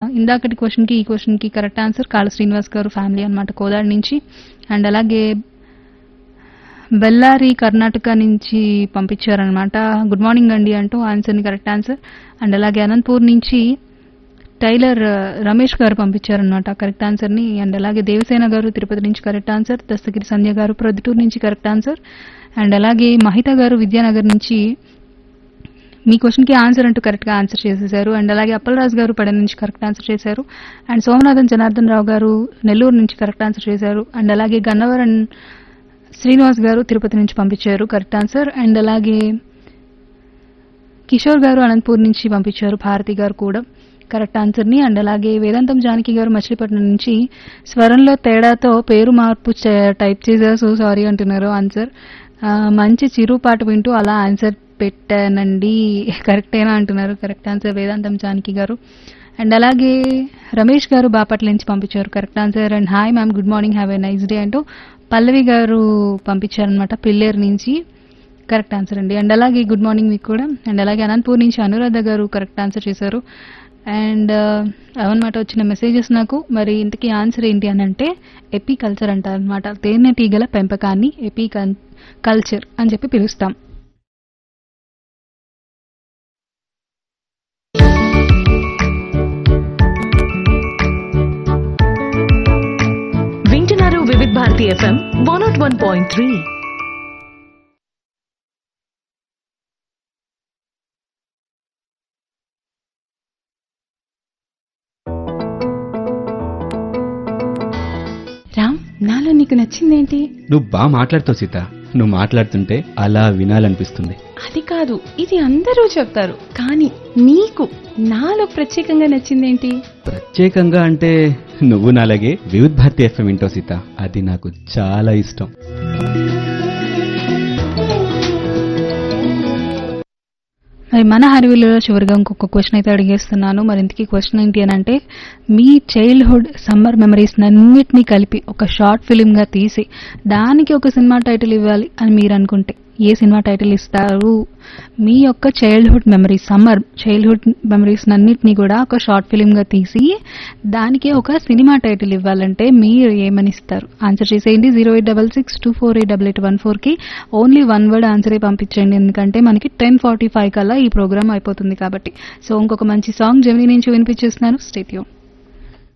ఇందాకటి క్వశ్చన్కి ఈ క్వశ్చన్కి కరెక్ట్ ఆన్సర్ కాళ శ్రీనివాస్ గారు ఫ్యామిలీ అన్నమాట కోదాడ నుంచి అండ్ అలాగే బెల్లారి కర్ణాటక నుంచి పంపించారనమాట గుడ్ మార్నింగ్ అండి అంటూ ఆన్సర్ని కరెక్ట్ ఆన్సర్ అండ్ అలాగే అనంతపూర్ నుంచి టైలర్ ఆ, రమేష్ గారు పంపించారనమాట కరెక్ట్ ఆన్సర్ని అండ్ అలాగే దేవసేన గారు తిరుపతి నుంచి కరెక్ట్ ఆన్సర్ దస్తగిరి సంధ్య గారు ప్రొద్దుటూరు నుంచి కరెక్ట్ ఆన్సర్ అండ్ అలాగే మహిత గారు విద్యానగర్ నుంచి మీ క్వశ్చన్కి ఆన్సర్ అంటూ కరెక్ట్గా ఆన్సర్ చేసేసారు అండ్ అలాగే అప్పలరాజు గారు పడ నుంచి కరెక్ట్ ఆన్సర్ చేశారు అండ్ సోమనాథన్ జనార్దన్ రావు గారు నెల్లూరు నుంచి కరెక్ట్ ఆన్సర్ చేశారు అండ్ అలాగే గన్నవరం శ్రీనివాస్ గారు తిరుపతి నుంచి పంపించారు కరెక్ట్ ఆన్సర్ అండ్ అలాగే కిషోర్ గారు అనంతపూర్ నుంచి పంపించారు భారతి గారు కూడా కరెక్ట్ ఆన్సర్ని అండ్ అలాగే వేదాంతం జానకి గారు మచిలీపట్నం నుంచి స్వరంలో తేడాతో పేరు మార్పు చే- టైప్ చేశారు సో సారీ అంటున్నారు ఆన్సర్ ఆ, మంచి చిరు పాట వింటూ అలా ఆన్సర్ పెట్టానండి కరెక్టేనా అంటున్నారు కరెక్ట్ ఆన్సర్ వేదాంతం జానకి గారు అండ్ అలాగే రమేష్ గారు బాపట్ల నుంచి పంపించారు correct answer and hi ma'am good morning have a nice day అంటూ పల్లవి గారు పంపించారనమాట పిల్లేరు నుంచి కరెక్ట్ ఆన్సర్ అండి అండ్ అలాగే గుడ్ మార్నింగ్ మీకు కూడా అండ్ అలాగే అనంతపూర్ నుంచి అనురాధ గారు కరెక్ట్ ఆన్సర్ చేశారు అండ్ అవన్నమాట వచ్చిన మెసేజెస్ నాకు మరి ఇంతకీ ఆన్సర్ ఏంటి అని అంటే ఎపీ కల్చర్ అంటారు అనమాట తేనెటీగల పెంపకాన్ని ఎపీ కల్చర్ అని చెప్పి పిలుస్తాం వింటున్నారు Vividh Bharati FM one nought one point three Ram నాలో నీకు నచ్చిందేంటి నువ్వు బాగా మాట్లాడుతావు సీత నువ్వు మాట్లాడుతుంటే అలా వినాలనిపిస్తుంది అది కాదు ఇది అందరూ చెప్తారు కానీ నీకు నాలో ప్రత్యేకంగా నచ్చిందేంటి ప్రత్యేకంగా అంటే నువ్వు నాలాగే వివిధ్ భారతి ఎఫ్ఎం వింటావు సీత అది నాకు చాలా ఇష్టం మరి మన హరివిల్లో చివరిగా ఇంకొక క్వశ్చన్ అయితే అడిగేస్తున్నాను మరి ఇంతకీ క్వశ్చన్ ఏంటి అని అంటే మీ చైల్డ్హుడ్ సమ్మర్ మెమరీస్ అన్నిటినీ కలిపి ఒక షార్ట్ ఫిలిం గా తీసి దానికి ఒక సినిమా టైటిల్ ఇవ్వాలి అని మీరు అనుకుంటే ఏ సినిమా టైటిల్ ఇస్తారు మీ యొక్క childhood memories summer childhood memories అన్నిటినీ కూడా ఒక షార్ట్ ఫిలిం గా తీసి దానికి ఒక సినిమా టైటిల్ ఇవ్వాలంటే మీరు ఏమని ఇస్తారు ఆన్సర్ చేసేయండి zero eight double six two four eight double eight one ఫోర్కి ఓన్లీ వన్ వర్డ్ ఆన్సరే పంపించండి ఎందుకంటే మనకి టెన్ ఫార్టీ ఫైవ్ కల్లా ఈ ప్రోగ్రామ్ అయిపోతుంది కాబట్టి సో ఇంకొక మంచి సాంగ్ జమిని నుంచి వినిపించేస్తున్నాను స్టేట్యూన్